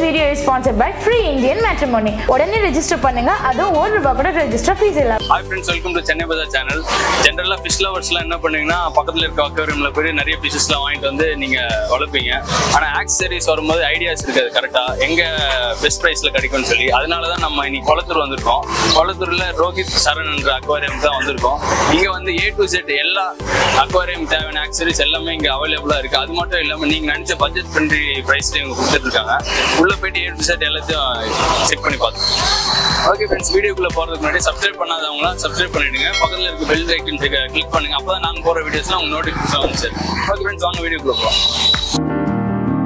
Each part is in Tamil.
Video is sponsored by free Indian matrimony உடனே ரெஜிஸ்டர் பண்ணுங்க அதுவும் ஒரு ரூபா கூட ரெஜிஸ்டர் ஃபீஸ் இல்லை hi friends welcome to Chennai Bazaar channel ஜென்ரலாக ஃபிஷ் லவர்ஸ்லாம் என்ன பண்ணுவீங்கன்னா பக்கத்தில் இருக்க அக்வேரியமில் போய் நிறைய ஃபிஷஸ்லாம் வாங்கிட்டு வந்து நீங்கள் வளர்ப்பீங்க ஆனால் ஆக்சசரிஸ் வரும்போது ஐடியாஸ் இருக்காது கரெக்டாக எங்கே பெஸ்ட் ப்ரைஸில் கிடைக்கும்னு சொல்லி அதனால தான் நம்ம இன்னைக்கு குளத்தூர் வந்திருக்கோம் குளத்தூரில் ரோஹித் சரண் என்ற அக்வாரியம் தான் வந்திருக்கோம் இங்கே வந்து ஏ டு செட் எல்லா அக்வாரியம் தேவையான ஆக்சசரிஸ் எல்லாமே இங்கே அவைலபிளாக இருக்குது அது மட்டும் இல்லாமல் நீங்கள் நினச்ச பட்ஜெட் ஃப்ரெண்ட்லி ப்ரைஸ்லேயும் இவங்க கொடுத்துட்டு இருக்காங்க உள்ளே போயிட்டு ஏ டு செட் எல்லாத்தையும் செக் பண்ணி பார்த்தோம் ஓகே ஃப்ரெண்ட்ஸ் வீடியோக்குள்ள போறதுக்கு முன்னாடி சப்ஸ்கிரைப் பண்ணாதவங்களாம் சப்ஸ்கிரைப் பண்ணிடுங்க பக்கத்துல இருக்க பெல் ஐக்கன் கிளிக் பண்ணுங்க அப்பதான் நாங்க போற வீடியோஸ்லாம் உங்க நோட்டிஃபிகேஷன் வந்து சரி ஓகே ஃப்ரெண்ட்ஸ் வாங்க வீடியோக்குள்ள போகலாம்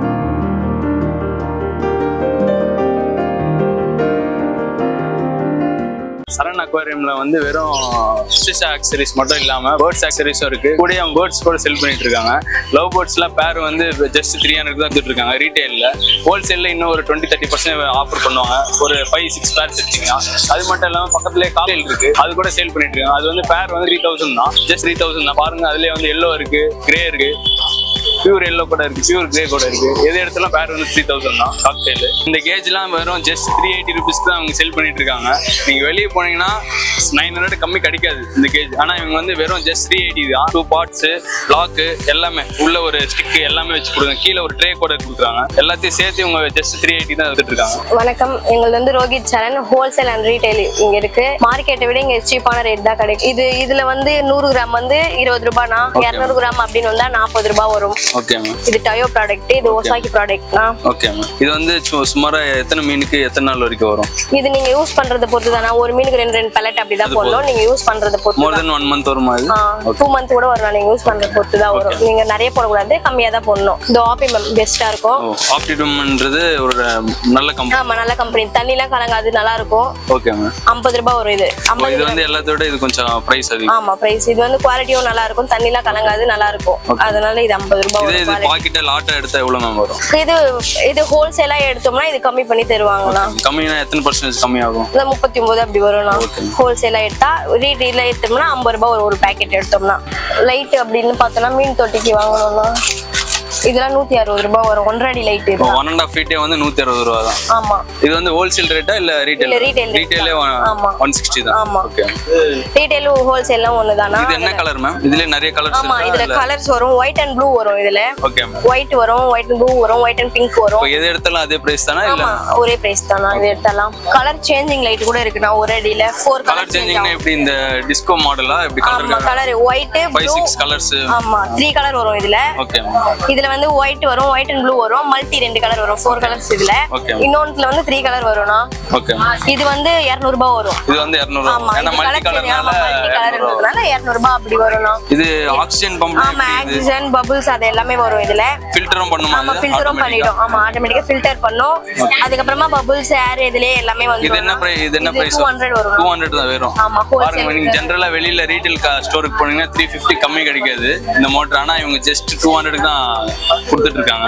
சரண் அக்வாரியம்ல வந்து வெறும் ஃபிஷ் ஆக்சரிஸ் மட்டும் இல்லாம பேர்ட்ஸ் ஆக்சரிஸும் இருக்கு கூட பேர்ட்ஸ் கூட செல் பண்ணிட்டு இருக்காங்க லவ் பேர்ட்ஸ்லாம் பேர் வந்து ஜஸ்ட் த்ரீ ஹண்ட்ரட் தான் கொடுத்துட்டு இருக்காங்க ரீட்டைல்ல ஹோல்சேல்ல இன்னும் ஒரு டுவெண்ட்டி தேர்ட்டி பர்சன்ட் ஆஃபர் பண்ணுவாங்க ஒரு ஃபைவ் சிக்ஸ் பேர்ஸ் எடுத்தீங்கன்னா அது மட்டும் இல்லாம பக்கத்துலேயே காலையில் இருக்கு அது கூட சேல் பண்ணிட்டு இருக்காங்க அது வந்து பேர் வந்து த்ரீ தௌசண்ட் தான் ஜஸ்ட் த்ரீ தௌசண்ட் தான் பாருங்க அதுலயே வந்து எல்லோ இருக்கு கிரே இருக்கு பியூர் எல்லோ கூட இருக்கு பியூர் கிரே கூட இருக்கு எது எடுத்தாலும் பேர் வந்து த்ரீ தௌசண்ட் தான் காக்டெயில் இந்த கேஜ்லாம் வெறும் ஜஸ்ட் த்ரீ எயிட்டி ருபீஸ் தான் அவங்க செல் பண்ணிட்டு இருக்காங்க நீங்க வெளியே போனீங்கன்னா நைன் ஹண்ட்ரட் கம்மி கிடைக்காது இந்த கேஜ் ஆனா இவங்க வந்து வெறும் ஜஸ்ட் த்ரீ எயிட்டி தான் டூ பார்ட்ஸ் லாக்கு எல்லாமே உள்ள ஒரு ஸ்டிக் எல்லாமே வச்சு கொடுங்க கீழே ஒரு ட்ரே கூட கொடுக்குறாங்க எல்லாத்தையும் சேர்த்து இவங்க ஜஸ்ட் த்ரீ எயிட்டி தான் எடுத்துட்டு இருக்காங்க வணக்கம் எங்களுக்கு வந்து Rohith Charan wholesale and retail இங்க இருக்கு மார்க்கெட்டை விட இங்க சீப்பான ரேட் தான் கிடைக்கும் இது இதுல வந்து நூறு கிராம் வந்து இருபது ரூபாய்னா இருநூறு கிராம் அப்படின்னு வந்தா நாற்பது ரூபாய் வரும் ஓகே மேம் இது டயோ ப்ராடக்ட் இது ஓசாக்கி ப்ராடக்ட்னா ஓகே மேம் இது வந்து சு- சுமாரா எத்தனை மீனுக்கு எத்தனை நாள் வரைக்கும் வரும் இது நீங்க யூஸ் பண்றத பொறுத்து தானே ஒரு மீனுக்கு ரெண்டு ரெண்டு பல்லட் அப்படிதான் போடணும் நீங்க யூஸ் பண்றத பொறுத்து மோர் தென் ஒன் மந்த் வருமா இது டூ மந்த் கூட வரும் நீங்க யூஸ் பண்றத பொறுத்து தான் வரும் நீங்க நிறைய போடக்கூடாது கம்மியா தான் போடணும் இந்த ஆப்பியம் பெஸ்டா இருக்கும் ஓ ஆப்டிடம்ன்றது ஒரு நல்ல கம்பெனி ஆமா நல்ல கம்பெனி தண்ணிலாம் கலங்காது நல்லா இருக்கும் ஓகே மேம் ஐம்பது ரூபாய் வரும் இது ஐம்பது இது வந்து எல்லாத்தோட இது கொஞ்சம் பிரைஸ் அதிகம் ஆமா பிரைஸ் இது வந்து குவாலிட்டியும் நல்லா இருக்கும் தண்ணிலாம் கலங்காது நல்லா இருக்கும் அதனால இது ஐம்பது ரூபாய் இதே வரும் இது quality. பாக்கெட்டை லாட்டா எடுத்தா எவ்வளவு மேம் வரும் இது இது ஹோல்சேலா எடுத்தோம்னா இது கம்மி பண்ணி தருவாங்கண்ணா கம்மினா எத்தனை பர்சன்டேஜ் கம்மி ஆகும் இந்த முப்பத்தி ஒன்பது அப்படி வரும்ண்ணா ஹோல்சேலா எடுத்தா ரீட்டெயில எடுத்தோம்னா ஐம்பது ரூபாய் ஒரு ஒரு பேக்கெட் எடுத்தோம்னா லைட் அப்படின்னு பார்த்தோம்னா மீன் தொட்டிக்கு வாங்கணும்னா இதெல்லாம் நூத்தி அறுபது ரூபாய் வரும் ஒன்றரை அடி லைட் இது ஒன் அண்ட் ஆஃப் ஃபீட்டே வந்து நூத்தி அறுபது ரூபா தான் ஆமா இது வந்து ஹோல்சேல் ரேட்டா இல்ல ரீட்டைல் இல்ல, retail rate ரீட்டைலே ஆமா. ஒன் சிக்ஸ்டி தான் ஆமா. ஓகே ரீட்டைலும் ஹோல்சேலும் ஒண்ணுதானா இது என்ன கலர் மேம் இதுல நிறைய கலர்ஸ் ஆமா இதுல இருக்கா கலர்ஸ் வரும் ஒயிட் அண்ட் ப்ளூ வரும் இதுல ஓகே மேம் ஒயிட் வரும் ஒயிட் அண்ட் ப்ளூ வரும் ஒயிட் அண்ட் பிங்க் வரும் இப்போ எது எடுத்தாலும் அதே பிரைஸ் தானா இல்ல ஆமா ஒரே பிரைஸ் தான் இது எடுத்தலாம் கலர் சேஞ்சிங் லைட் கூட இருக்குண்ணா ஒரு அடியில ஃபோர் கலர் கலர் சேஞ்ச் சேஞ்சிங்னா எப்படி இந்த டிஸ்கோ மாடலா எப்படி ஆமா colour colour white five blue six colours ஆமா த்ரீ கலர் வரும் இதுல ஓகே இதுல வந்து ஒயிட் வரும் ஒயிட் அண்ட் ப்ளூ வரும் மல்டி ரெண்டு கலர் வரும் ஃபோர் கலர்ஸ் இதுல Okay. இன்னொன்னுல வந்து த்ரீ கலர் வரும்னா ஓகே இது வந்து 200 ரூபாய் வரும் இது வந்து இரநூறு ஆமா ஏன்னா இது மல்டி கலர் ஆமா கலர்னால மல்டி கலர் இருக்கிறதுனால 200 ரூபாய் அப்படி வரும்னா இது ஆக்சிஜன் பம்ப் ஆமா ஆக்சிஜன் பபிள்ஸ் அது எல்லாமே வரும் இதுல ஃபில்டரும் பண்ணுமா ஆமா இது? ஃபில்டரும் Automatic-ஆ? பண்ணிடும் ஆமா ஆட்டோமேட்டிக்கா ஃபில்டர் பண்ணும் அதுக்கப்புறமா பபிள்ஸ் ஏர் இதுலயே எல்லாமே வந்து இது என்ன பிரைஸ் இது என்ன பிரைஸ் டூ ஹண்ட்ரட் வரும் டூ ஹண்ட்ரட் தான் வரும் ஆமா பாருங்க ஹோல்சேல் நீங்க ஜென்ரலா வெளியில ரீட்டைல் ஸ்டோருக்கு போனீங்கன்னா த்ரீ ஃபிஃப்டி கம்மி கிடைக்காது இந்த மோட்டர் ஆனா இவங்க ஜஸ்ட் டூ ஹண்ட்ரட் தான் கொடுத்துட்டு இருக்காங்க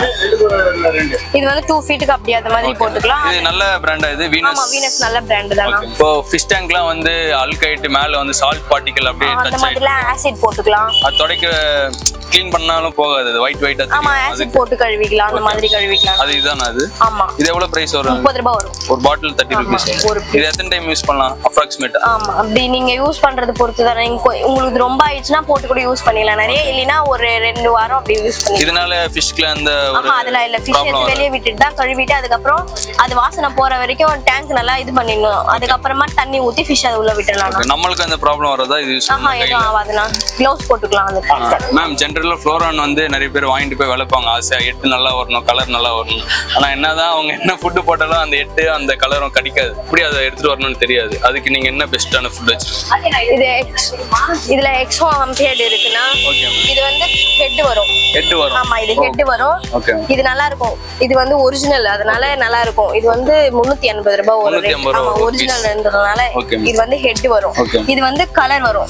இது வந்து டூ ஃபீட்டுக்கு அப்படி அந்த மாதிரி போட்டுக்கலாம் இது நல்ல பிராண்டா இது ஆமா வீனஸ் வீனஸ் நல்ல பிராண்ட் தானா இப்போ ஃபிஷ் டேங்க்லாம் வந்து அல்கைட் மேல வந்து சால்ட் பார்ட்டிகல் அப்படியே அந்த டச் ஆயிடும் மாதிரிலாம் ஆசிட் போட்டுக்கலாம் அது துடைக்க க்ளீன் பண்ணாலும் போகாது அது ஒயிட் ஒயிட்டா ஆமா தெரியும் அது ஆசிட் போட்டு கழுவிக்கலாம் அந்த மாதிரி கழுவிக்கலாம் அது இதுதானா அது ஆமா இது எவ்வளவு பிரைஸ் வரும் முப்பது ரூபாய் வரும் ஒரு பாட்டில் தேர்ட்டி ருபீஸ் ஒரு இது எத்தனை டைம் யூஸ் பண்ணலாம் அப்ராக்சிமேட்டா ஆமா அப்படி நீங்க யூஸ் பண்றது பொறுத்து தானே நீங்க கொ- உங்களுக்கு இது ரொம்ப ஆயிடுச்சுன்னா போட்டு கூட யூஸ் பண்ணிக்கலாம் நிறைய இல்லைன்னா ஒரு ரெண்டு வாரம் அப்படி யூஸ் பண்ணிக்கலாம் இதனால ஃபிஷ்க்குல அந்த ஒரு ஆமா அதெல்லாம் இல்ல ஃபிஷ் ப்ராப்ளம் எடுத்து வெளியே விட்டுட்டு தான் கழுவிட்டு அதுக்கப்புறம் அது வாசனை போற வரைக்கும் டேங்க் நல்லா இது பண்ணிடணும் அதுக்கப்புறமா தண்ணி ஊத்தி ஃபிஷ் அது உள்ள விட்டுடலாம் நம்மளுக்கு அந்த ப்ராப்ளம் வரதா இது யூஸ் ஆஹா எதுவும் ஆகாதுண்ணா க்ளவுஸ் போட்டுக்கலாம் அந்த டேங்க் மேம் ஜென்ரலா ஃப்ளோரான் வந்து நிறைய பேர் வாங்கிட்டு போய் வளர்ப்பாங்க ஆசையா எட்டு நல்லா வரணும் கலர் நல்லா வரணும் ஆனா என்னதான் அவங்க என்ன ஃபுட்டு போட்டாலும் அந்த எட்டு அந்த கலரும் கிடைக்காது எப்படி அதை எடுத்துட்டு வரணும்னு தெரியாது அதுக்கு நீங்க என்ன பெஸ்டான ஃபுட் வச்சிருக்கீங்க இது எக்ஸ் இதுல எக்ஸோ ஹெட் இருக்குன்னா ஓகே மேம் இது வந்து ஹெட் வரும் எட்டு வரும் ஆமா இது ஹெட் வரும் ஓகே இது நல்லா இருக்கும் இது வந்து ஒரிஜினல் அதனால நல்லா இருக்கும் இது வந்து முன்னூத்தி எண்பது ரூபாய் ஒரு 380 ஆமா ரூபாய் ஒரிஜினல் இருந்ததுனால Okay. இது வந்து ஹெட் வரும் Okay. இது வந்து கலர் வரும்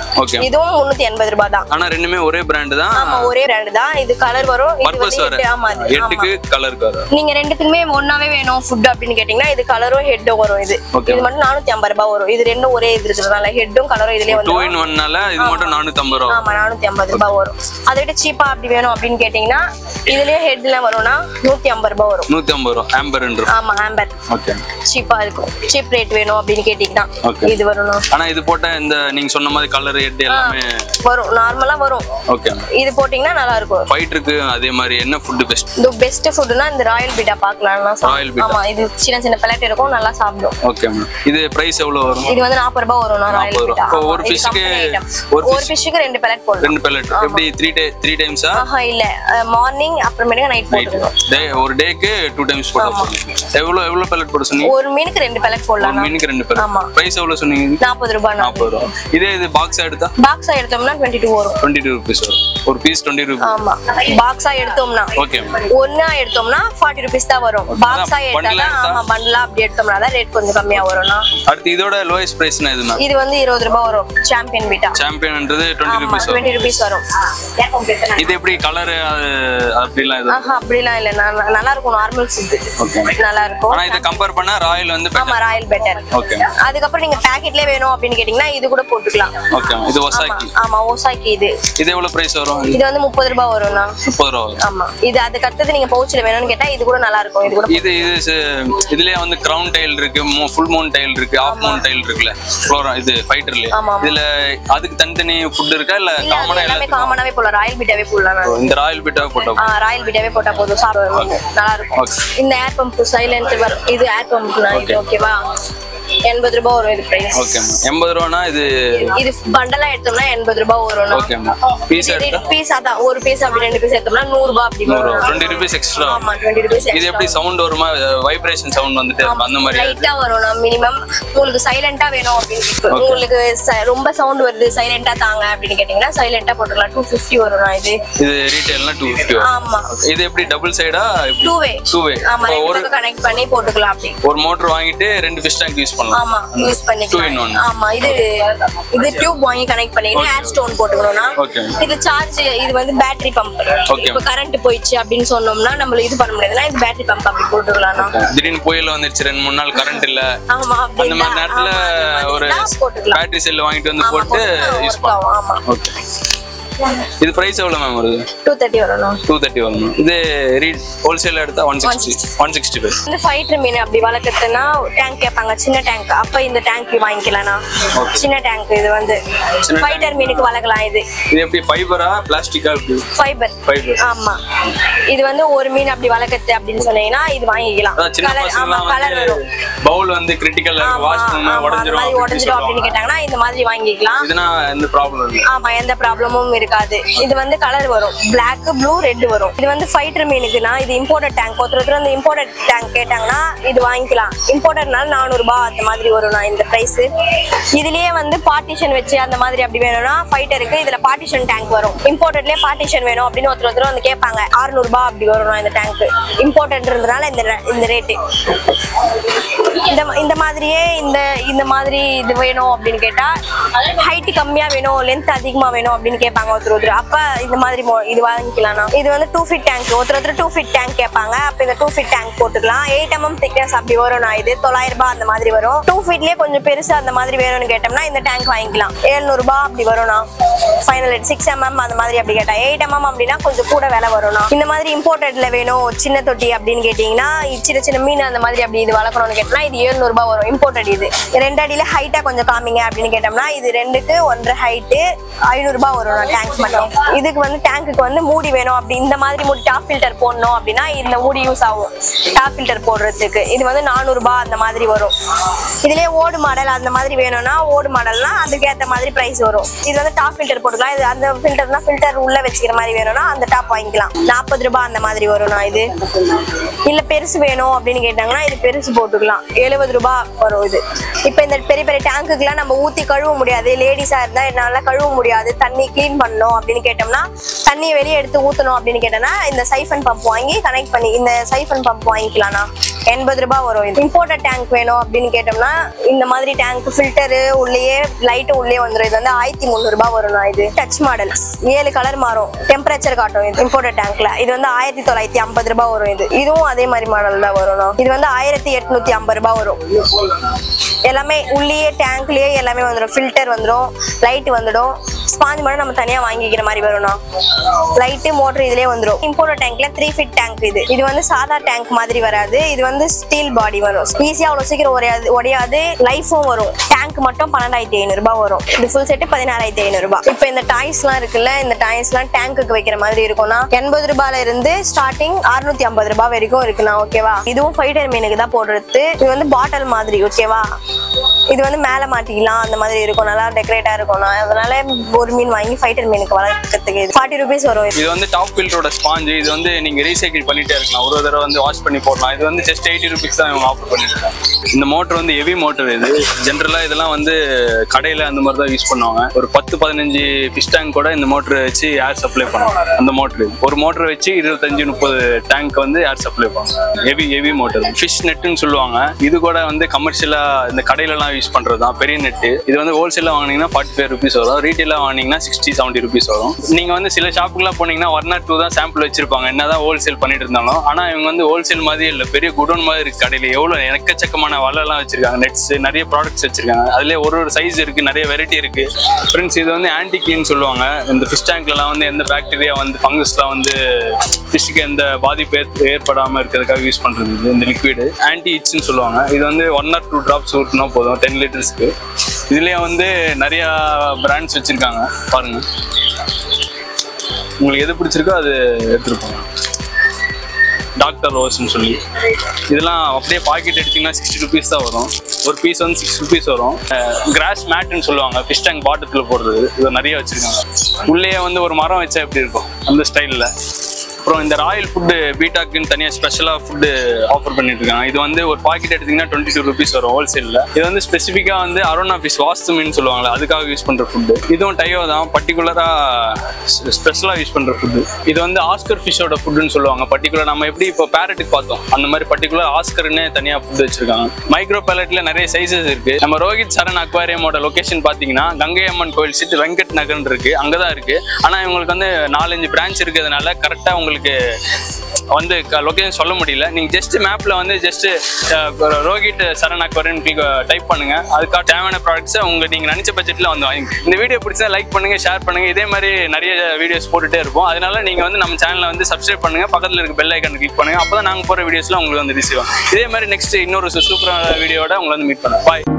Okay. இதுவும் முன்னூத்தி எண்பது ரூபாய் தான் ஆனா ரெண்டுமே ஒரே பிராண்ட் தான் ஆமா ஒரே பிராண்ட் தான் இது கலர் வரும் இது பர்பஸ் வந்து வர head- ஆமா இது. ஆமா எட்டுக்கு கலருக்கு வரும் நீங்க ரெண்டுத்துக்குமே ஒன்னாவே வேணும் ஃபுட் அப்படின்னு கேட்டீங்கன்னா இது கலரும் ஹெட்டும் வரும் இது Okay. இது மட்டும் நானூத்தி ஐம்பது ரூபாய் வரும் இது ரெண்டும் ஒரே இது இருக்கிறதுனால ஹெட்டும் கலரும் இதுலயே டூ வந்து இன் ஒன்னால இது மட்டும் நானூத்தி ஐம்பது ரூபா ஆமா நானூத்தி ஐம்பது ரூபாய் வரும் அதை விட சீப்பா அப்படி வேணும் அப்படின்னு கேட்டீங்கன்னா இதுலயே ஹெட்ல வரும்னா நூத்தி ஐம்பது ரூபாய் வரும் நூத்தி ஐம்பது ரூபா ஆம்பர் ஆமா ஆம்பர் ஓகே சீப்பா இருக்கும் சீப் ரேட் வேணும் அப்படின்னு கேட்டீங்கன்னா Okay. இது வரணும் ஆனா இது போட்ட இந்த நீங்க சொன்ன மாதிரி கலர் ஹெட் எல்லாமே வரும் நார்மலா வரும் ஓகே இது போட்டீங்கன்னா நல்லா இருக்கும் ஃபைட்டருக்கு அதே மாதிரி என்ன ஃபுட் பெஸ்ட் இது பெஸ்ட் ஃபுட்னா இந்த ராயல் பீட்டா பாக்கலாம் Royal Beta. ஆமா இது சின்ன சின்ன பெலட் இருக்கும் நல்லா சாப்பிடும் ஓகே மேம் இது பிரைஸ் எவ்வளவு வரும் இது வந்து நாற்பது ரூபாய் வரும் ராயல் 40 ரூபா. பீட்டா இப்போ ஒரு fishக்கு- ஒரு ஒரு ஃபிஷ்ஷுக்கு ரெண்டு பெலட் போடலாம் ரெண்டு pellet எப்படி த்ரீ டே த்ரீ டைம்ஸா ஆஹா இல்ல மார்னிங் அப்புறமேட்டுக்கு நைட் போட்டுக்கணும் டே ஒரு டேக்கு டூ டைம்ஸ் போட்டா போதும் எவ்வளவு எவ்வளவு pellet போட சொன்னீங்க ஒரு மீனுக்கு ரெண்டு பெலட் ஒரு போடலாம் மீனுக்கு ரெண்டு pellet ஆமா. பிரைஸ் எவ்வளவு சொன்னீங்க நாற்பது ரூபாய் நாற்பது ரூபா இதே இது பாக்ஸ் எடுத்தா பாக்ஸா எடுத்தோம்னா டுவெண்ட்டி டூ வரும் டுவெண்ட்டி டூ ருபீஸ் வரும் ஒரு பீஸ் டுவெண்ட்டி ருபீஸ் ஆமா பாக்ஸா எடுத்தோம்னா ஓகே ஒன்னா எடுத்தோம்னா ஃபார்ட்டி ருபீஸ் தான் வரும் பாக்ஸா bundle எடுத்தா எடுத்தா? ஆமா பண்டலா அப்படி எடுத்தோம்னா தான் ரேட் கொஞ்சம் கம்மியா வரும்னா அடுத்து இதோட லோயஸ்ட் பிரைஸ்னா இது மேம் இது வந்து இருபது ரூபாய் வரும் சாம்பியன் பீட்டா சாம்பியன்ன்றது டுவெண்ட்டி ஆமா ருபீஸ் வரும் டுவெண்ட்டி ருபீஸ் வரும் இது எப்படி கலர் அப்படிலாம் இது ஆஹா அப்படிலாம் இல்ல நா- நல்லா இருக்கும் நார்மல் ஃபுட் ஓகே நல்லா இருக்கும் ஆனா இதை கம்பேர் பண்ணா ராயல் வந்து ஆமா ராயல் பெட்டர் ஓகே அதுக்கப்புறம் நீங்க பேக்கெட்லயே வேணும் அப்படின்னு கேட்டீங்கன்னா இது கூட போட்டுக்கலாம் ஓகே இது ஆமா ஒசாக்கி ஆமா ஓசாக்கி இது இது எவ்வளவு பிரைஸ் வரும் இது வந்து முப்பது ரூபாய் வரும்ண்ணா முப்பது ரூபா வரும் ஆமா இது அதுக்கு அடுத்தது நீங்க பவுச்ல வேணும்னு கேட்டா இது கூட நல்லா இருக்கும் இது கூட இது இது ச- இதுலயே வந்து கிரவுன் டைல் இருக்கு ஃபுல் மூன் டைல் இருக்கு ஆஃப் மூன் டைல் இருக்குல்ல ஃப்ளோரா இது ஃபைட்டர்ல ஆமா, ஆமா. இதுல அதுக்கு தனித்தனி ஃபுட் இருக்கா இல்ல இல்ல, அது காமனா எல்லாமே எல்லாத்துக்கும் காமனாவே போடலாம் ராயல் பீட்டாவே போடலாம் நான். இந்த ராயல் பிட்டாவே போட்டா ஆ, ராயல் பீட்டாவே போட்டா போதும் சாப்பிடுவோம் நல்லா இருக்கும் Okay. இந்த ஏர் பம்ப் சைலண்ட் வரும் இது ஏர் பம்ப் இது ஓகேவா எண்பது ரூபாய் வரும் இது பிரைஸ் ஓகே எண்பது ரூபானா இது இது பண்டலா எடுத்தோம்னா எண்பது ரூபாய் வரும் ஓகே பீஸ் எடுத்தா பீஸ் அதான் ஒரு பீஸ் அப்படி ரெண்டு பீஸ் எடுத்தோம்னா நூறு ரூபாய் அப்படி நூறு வரும் டுவெண்ட்டி ருபீஸ் எக்ஸ்ட்ரா ஆமா டுவெண்ட்டி ருபீஸ் இது எப்படி சவுண்ட் வருமா வைப்ரேஷன் சவுண்ட் வந்துட்டே இருக்கும் அந்த மாதிரி லைட்டா வரும் மினிமம் உங்களுக்கு சைலண்டா வேணும் அப்படின்னு கேக்கு. உங்களுக்கு ச- ரொம்ப சவுண்ட் வருது சைலண்டா தாங்க அப்படின்னு கேட்டீங்கன்னா சைலண்டா போட்டுக்கலாம் டூ ஃபிஃப்டி வரும் இது இது ரீட்டைல்னா டூ ஃபிஃப்டி ஆமா இது எப்படி டபுள் சைடா டூ வே டூ வே ஆமா ஒரு ரெண்டு கனெக்ட் பண்ணி போட்டுக்கலாம் அப்படி ஒரு மோட்டர் வாங்கிட்டு ரெண்டு ஃபிஷ் டேங்க் யூஸ் பண்ணலாம் ஆமா யூஸ் Two in one. பண்ணிக்கலாம் ஆமா இது இது டியூப் வாங்கி கனெக்ட் பண்ணிட்டு ஏர் ஸ்டோன் போட்டுக்கணும்னா Okay. இது சார்ஜ் இது வந்து பேட்டரி பம்ப் Okay. இப்போ கரண்ட் போயிடுச்சு அப்படின்னு சொன்னோம்னா நம்மள இது பண்ண முடியாதுன்னா இது பேட்டரி பம்ப் அப்படி போட்டுக்கலாம் திடீர்னு புயல் வந்துருச்சு ரெண்டு மூணு நாள் கரண்ட் இல்ல ஆமா அப்படி அந்த மாதிரி நேரத்துல ஒரு போட்டுக்கலாம் பேட்டரி செல் வாங்கிட்டு வந்து ஆமா, போட்டு போட்டுக்கலாம், யூஸ் work பண்ணலாம் ஆகும், ஆமா ஓகே இது பிரைஸ் எவ்வளவு மேம் வருது டூ தேர்ட்டி வரணும் டூ தேர்ட்டி வரும் இது ரீட் ஹோல்சேல் எடுத்தா one sixty one sixty five இந்த ஃபைட்டர் மீன் அப்படி வளர்க்கறதுனா டேங்க் கேட்பாங்க சின்ன டேங்க் அப்ப இந்த டேங்க் வாங்கிக்கலாம்னா சின்ன டேங்க் இது வந்து சின்ன ஃபைட்டர் மீனுக்கு வளர்க்கலாம் இது இது எப்படி ஃபைபரா பிளாஸ்டிக்கா எப்படி ஃபைபர் ஃபைபர் ஆமா இது வந்து ஒரு மீன் அப்படி வளர்க்கறது அப்படின்னு சொன்னீங்கன்னா இது வாங்கிக்கலாம் அதான் சின்ன கலர் ஆமா பசங்கலாம் கலர் வந்து வரும் பவுல் வந்து கிரிட்டிக்கல் ஆமா, வாஷ் பண்ணா ஆமா, அந்த உடஞ்சிரும் மாதிரி அப்படின்னு உடஞ்சிரும் அப்படின்னு சொல்லுவாங்க. கேட்டாங்கன்னா இந்த மாதிரி வாங்கிக்கலாம் இதுனா எந்த ப்ராப்ளம் இல்லை ஆமா எந்த ப்ராப்ளமும் இருக்காது இது வந்து கலர் வரும் Black ப்ளூ ரெட் வரும் இது வந்து ஃபைட்டர் மீனுக்குன்னா இது இம்போர்ட்டட் டேங்க் ஒருத்தர் ஒருத்தர் அந்த இம்போர்ட்டட் டேங்க் கேட்டாங்கன்னா இது வாங்கிக்கலாம் இம்போர்ட்டட்னால நானூறு ரூபாய் அந்த மாதிரி வரும் நான் இந்த பிரைஸ் இதுலயே வந்து பார்ட்டிஷன் வச்சு அந்த மாதிரி அப்படி வேணும்னா ஃபைட்டருக்கு இதுல பார்ட்டிஷன் டேங்க் வரும் இம்போர்ட்டட்லயே பார்ட்டிஷன் வேணும் அப்படின்னு ஒருத்தர் ஒருத்தர் வந்து கேட்பாங்க 600 ரூபாய் அப்படி வரும் நான் இந்த டேங்க் இம்போர்ட்டட்ன்றதுனால இந்த re- இந்த ரேட்டு இந்த ம- இந்த மாதிரியே இந்த இந்த மாதிரி இது வேணும் அப்படின்னு கேட்டா ஹைட் கம்மியா வேணும் லென்த் அதிகமா வேணும் அப்படின்னு கேட்பாங்க ஒருத்தர் ஒருத்தர் அப்ப இந்த மாதிரி மோ- இது வாங்கிக்கலாம் இது வந்து டூ ஃபிட் டேங்க் ஒருத்தர் ஒருத்தர் டூ ஃபிட் டேங்க் கேட்பாங்க அப்ப இந்த டூ ஃபிட் டேங்க் போட்டுக்கலாம் எயிட் எம்எம் திக்னஸ் அப்படி வரும் நான் இது தொள்ளாயிரம் ரூபாய் அந்த மாதிரி வரும் டூ ஃபிட்லயே கொஞ்சம் பெருசு அந்த மாதிரி வேணும்னு கேட்டோம்னா இந்த டேங்க் வாங்கிக்கலாம் 700 ரூபாய் அப்படி வரும்னா ஃபைனல் சிக்ஸ் எம்எம் அந்த மாதிரி அப்படி கேட்டா எயிட் எம்எம் அப்படின்னா கொஞ்சம் கூட விலை வரும்னா இந்த மாதிரி இம்போர்ட்டட்ல வேணும் சின்ன தொட்டி அப்படின்னு கேட்டீங்கன்னா இ- சின்ன சின்ன மீன் அந்த மாதிரி அப்படி இது வளர்க்கணும்னு கேட்டோம்னா இது 700 ரூபாய் வரும் இம்போர்ட்டட் இது ரெண்டு அடியில ஹைட்டா கொஞ்சம் காமிங்க அப்படின்னு கேட்டோம்னா இது ரெண்டுக்கு ஒன்றரை ஹைட்டு ஐநூறு ரூபாய் வரும் டேங்க் மட்டும் இதுக்கு வந்து டேங்க்குக்கு வந்து மூடி வேணும் அப்படி இந்த மாதிரி மூடி டாப் ஃபில்டர் போடணும் அப்படின்னா இந்த மூடி யூஸ் ஆகும் டாப் ஃபில்டர் போடுறதுக்கு இது வந்து 400 ரூபாய் அந்த மாதிரி வரும் இதுலயே ஓடு மாடல் அந்த மாதிரி வேணும்னா ஓடு மாடல்னா அதுக்கு ஏத்த மாதிரி பிரைஸ் வரும் இது வந்து டாப் ஃபில்டர் போட்டுக்கலாம் இது அந்த ஃபில்டர்னா ஃபில்டர் உள்ள வச்சுக்கிற மாதிரி வேணும்னா அந்த டாப் வாங்கிக்கலாம் நாற்பது ரூபாய் அந்த மாதிரி வரும்னா இது இல்ல பெருசு வேணும் அப்படின்னு கேட்டாங்கன்னா இது பெருசு போட்டுக்கலாம் எழுபது ரூபாய் வரும் இது இப்போ இந்த பெரிய பெரிய டேங்குக்குலாம் நம்ம ஊத்தி கழுவ முடியாது லேடிஸா இருந்தா என்னால கழுவ முடியாது தண்ணி க்ளீன் பண்ணணும் அப்படின்னு கேட்டோம்னா தண்ணியை வெளியே எடுத்து ஊத்தணும் அப்படின்னு கேட்டோம்னா இந்த சைஃபன் பம்ப் வாங்கி கனெக்ட் பண்ணி இந்த சைஃபன் பம்ப் வாங்கிக்கலாம்னா எண்பது ரூபாய் வரும் இது இம்போர்ட்டட் டேங்க் வேணும் அப்படின்னு கேட்டோம்னா இந்த மாதிரி டேங்க் ஃபில்டரு உள்ளேயே லைட்டு உள்ளே வந்துடும் இது வந்து ஆயிரத்தி முந்நூறு ரூபாய் வரும்ண்ணா இது டச் மாடல் ஏழு கலர் மாறும் டெம்பரேச்சர் காட்டும் இது இம்போர்ட்டட் டேங்க்ல இது வந்து ஆயிரத்தி தொள்ளாயிரத்தி ஐம்பது ரூபாய் வரும் இது இதுவும் அதே மாதிரி மாடல் தான் வரும்ண்ணா இது வந்து ஆயிரத்தி எட்நூத்தி ஐம்பது ரூபாய் வரும் எல்லாமே உள்ளேயே டேங்க்லயே எல்லாமே வந்துடும் ஃபில்டர் வந்துடும் லைட் வந்துடும் ஸ்பாஞ்ச் மட்டும் நம்ம தனியா வாங்கிக்கிற மாதிரி வரும்ண்ணா லைட்டு மோட்டர் இதுலயே வந்துடும் இம்போர்ட் டேங்க்ல த்ரீ ஃபிட் டேங்க் இது இது வந்து சாதா டேங்க் மாதிரி வராது இது வந்து ஸ்டீல் பாடி வரும் ஈஸியா அவ்வளவு சீக்கிரம் உடையாது உடையாது லைஃபும் வரும் டேங்க் மட்டும் பன்னெண்டாயிரத்தி ஐநூறு ரூபாய் வரும் இது ஃபுல் செட்டு பதினாறாயிரத்தி ஐநூறு ரூபாய் இப்போ இந்த டாய்ஸ் எல்லாம் இருக்குல்ல இந்த டாய்ஸ் எல்லாம் டேங்க்குக்கு வைக்கிற மாதிரி இருக்கும்னா எண்பது ரூபாயில இருந்து ஸ்டார்டிங் அறுநூத்தி ஐம்பது ரூபாய் வரைக்கும் இருக்குண்ணா ஓகேவா இதுவும் ஃபைட்டர் மீனுக்கு தான் போடுறது இது வந்து பாட்டில் மாதிரி ஓகேவா இது வந்து மேல மாட்டிக்கலாம் அந்த மாதிரி இருக்கும் நல்லா டெக்கரேட்டா இருக்கும்ண்ணா அதனால ஒரு மீன் வாங்கி ஃபைட்டர் மீனுக்கு வளர்க்கறதுக்கு இது ஃபார்ட்டி ருபீஸ் வரும் இது. இது வந்து டாப் ஃபில்டரோட ஸ்பாஞ்சு இது வந்து நீங்க ரீசைக்கிள் பண்ணிட்டே இருக்கலாம் ஒரு தடவை வந்து வாஷ் பண்ணி போடலாம் இது வந்து ஜஸ்ட் எயிட்டி ருபீஸ் தான் இவங்க ஆஃபர் பண்ணிட்டு இருக்காங்க இந்த மோட்டர் வந்து ஹெவி மோட்டர் இது ஜென்ரலா இதெல்லாம் வந்து கடையில அந்த மாதிரி தான் யூஸ் பண்ணுவாங்க ஒரு பத்து பதினஞ்சு ஃபிஷ் டேங்க் கூட இந்த மோட்டர் வச்சு ஏர் சப்ளை பண்ணுவாங்க அந்த மோட்டர் ஒரு மோட்டர் வச்சு இருபத்தஞ்சு முப்பது டேங்க் வந்து ஏர் சப்ளை பண்ணுவாங்க ஹெவி ஹெவி மோட்டர் ஃபிஷ் நெட்டுன்னு சொல்லுவாங்க இது கூட வந்து கமர்ஷியலா இந்த கடையிலலாம் யூஸ் பண்றது தான் பெரிய நெட்டு இது வந்து ஹோல்சேலில் வாங்கினீங்கன்னா ஃபார்ட்டி ஃபைவ் ருபீஸ் வரும் ரீட்டெயிலாக வாங்கினீங்கன்னா சிக்ஸ்டி செவன்ட்டி ருபீஸ் வரும் நீங்க வந்து சில ஷாப்புக்குலாம் போனீங்கன்னா ஒன் ஆர் டூ தான் சாம்பிள் வச்சிருப்பாங்க என்னதான் ஹோல்சேல் பண்ணிட்டு இருந்தாலும் ஆனா இவங்க வந்து ஹோல்சேல் மாதிரி இல்ல பெரிய குடோன் மாதிரி இருக்கு கடையில எவ்வளவு எக்கச்சக்கமான வலைலாம் வச்சிருக்காங்க நெட்ஸ் நிறைய ப்ராடக்ட்ஸ் வச்சிருக்காங்க அதுல ஒரு ஒரு சைஸ் இருக்கு நிறைய வெரைட்டி இருக்கு ஃப்ரெண்ட்ஸ் இது வந்து ஆன்டி கிளீன் சொல்லுவாங்க இந்த ஃபிஷ் டேங்க்லாம் வந்து எந்த பாக்டீரியா வந்து ஃபங்கஸ்லாம் வந்து ஃபிஷ்க்கு எந்த பாதிப்பு ஏற்ப- ஏற்படாம இருக்கிறதுக்காக யூஸ் பண்றது இது இந்த லிக்விடு ஆன்டி இட்ஸ்னு சொல்லுவாங்க இது வந்து ஒன் ஆர் டூ டிராப்ஸ் ஊற்றினா போதும் டென் லிட்டர்ஸ்க்கு இதுலயே வந்து நிறைய பிராண்ட்ஸ் வச்சிருக்காங்க பாருங்க உங்களுக்கு எது பிடிச்சிருக்கோ அது எடுத்துட்டு போங்க டாக்டர் ரோஸ்ன்னு சொல்லி இதெல்லாம் அப்படியே பாக்கெட் எடுத்தீங்கன்னா சிக்ஸ்டி ருபீஸ் தான் வரும் ஒரு பீஸ் வந்து சிக்ஸ் ருபீஸ் வரும் கிராஸ் மேட்னு சொல்லுவாங்க ஃபிஷ் டேங்க் பாட்டத்தில் போடுறது இது நிறைய வச்சிருக்காங்க உள்ளேயே வந்து ஒரு மரம் வச்சா எப்படி இருக்கும் அந்த ஸ்டைலில் அப்புறம் இந்த ராயல் ஃபுட்டு பீட்டாக்குன்னு தனியாக ஸ்பெஷலாக ஃபுட்டு ஆஃபர் பண்ணிட்டு இருக்காங்க இது வந்து ஒரு பாக்கெட் எடுத்தீங்கன்னா டுவெண்ட்டி டூ ருபீஸ் வரும் ஹோல்சேலில் இது வந்து ஸ்பெசிஃபிக்காக வந்து அரோனா ஃபிஷ் வாஸ்து மீன் சொல்லுவாங்களே அதுக்காக யூஸ் பண்ணுற ஃபுட்டு இதுவும் டையோ தான் பர்டிகுலராக ஸ்பெஷலாக யூஸ் பண்ணுற ஃபுட்டு இது வந்து ஆஸ்கர் ஃபிஷ்ஷோட ஃபுட்டுன்னு சொல்லுவாங்க பர்டிகுலர் நம்ம எப்படி இப்போ பேரட்டுக்கு பார்த்தோம் அந்த மாதிரி பர்டிகுலர் ஆஸ்கர்னு தனியாக ஃபுட் வச்சிருக்காங்க மைக்ரோ பேலட்ல நிறைய சைஸஸ் இருக்கு நம்ம ரோஹித் சரண் அக்வாரியமோட லொகேஷன் பார்த்தீங்கன்னா கங்கை அம்மன் கோயில் சிட்டு வெங்கட் நகர்னு இருக்கு அங்கே தான் இருக்கு ஆனால் இவங்களுக்கு வந்து நாலஞ்சு பிரான்ச் இருக்கிறதுனால கரெக்டாக உங்களுக்கு வந்து லொகேஷன் சொல்ல முடியல நீங்க ஜஸ்ட் மேப்ல வந்து ஜஸ்ட் ரோஹித் சரண் அக்வரன் டைப் பண்ணுங்க அதுக்காக தேவையான ப்ராடக்ட்ஸை உங்க நீங்க நினைச்ச பட்ஜெட்ல வந்து வாங்கி இந்த வீடியோ பிடிச்சா லைக் பண்ணுங்க ஷேர் பண்ணுங்க இதே மாதிரி நிறைய வீடியோஸ் போட்டுட்டே இருப்போம் அதனால நீங்க வந்து நம்ம சேனலை வந்து சப்ஸ்கிரைப் பண்ணுங்க பக்கத்துல இருக்க பெல் ஐக்கன் கிளிக் பண்ணுங்க அப்பதான் நாங்க போற வீடியோஸ்லாம் உங்களுக்கு வந்து ரிசீவ் ஆகும் இதே மாதிரி நெக்ஸ்ட் இன்னொரு சூப்பரான வீடியோட உங்களை வந்து மீட் பண்ணுவோம் பாய்